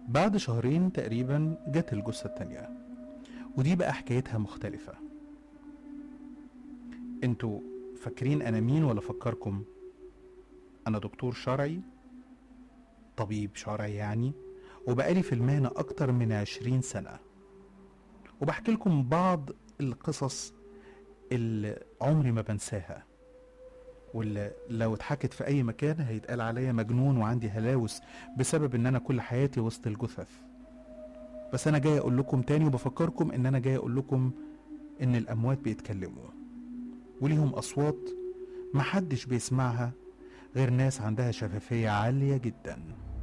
بعد شهرين تقريبا جت الجثة التانية ودي بقى حكايتها مختلفة انتوا فاكرين انا مين ولا فكركم انا دكتور شرعي طبيب شرعي يعني وبقالي في المهنة اكتر من عشرين سنة وبحكي لكم بعض القصص اللي عمري ما بنساها واللي لو اتحكت في اي مكان هيتقال عليا مجنون وعندي هلاوس بسبب ان انا كل حياتي وسط الجثث بس انا جاي اقول لكم تاني وبفكركم ان انا جاي اقول لكم ان الاموات بيتكلموا وليهم اصوات محدش بيسمعها غير ناس عندها شفافية عالية جدا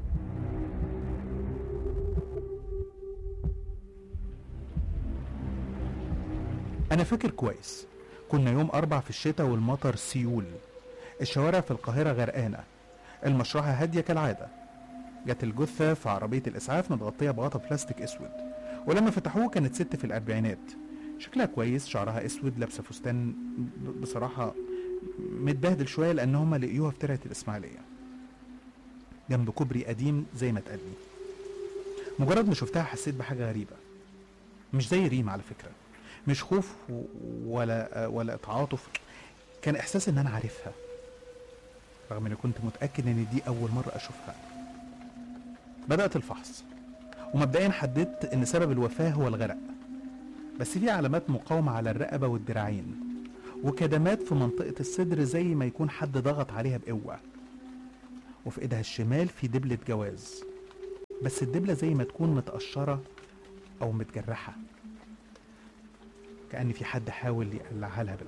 أنا فاكر كويس كنا يوم أربع في الشتاء والمطر سيول الشوارع في القاهرة غرقانة المشرحة هادية كالعادة جت الجثة في عربية الإسعاف متغطية بغطا بلاستيك أسود ولما فتحوه كانت ست في الأربعينات شكلها كويس شعرها أسود لابسة فستان ب- بصراحة متبهدل شوية لأن هما لقيوها في ترعة الإسماعيلية جنب كوبري قديم زي ما اتقال لي مجرد ما شفتها حسيت بحاجة غريبة مش زي ريم على فكرة مش خوف و- ولا ولا تعاطف كان إحساس إن أنا عارفها رغم إني كنت متأكد إن دي أول مرة أشوفها بدأت الفحص ومبدئيا حددت إن سبب الوفاة هو الغرق بس في علامات مقاومة على الرقبة والدراعين وكدمات في منطقة الصدر زي ما يكون حد ضغط عليها بقوة وفي ايدها الشمال في دبلة جواز بس الدبلة زي ما تكون متقشرة أو متجرحة كأن في حد حاول يقلعها لها بالعافية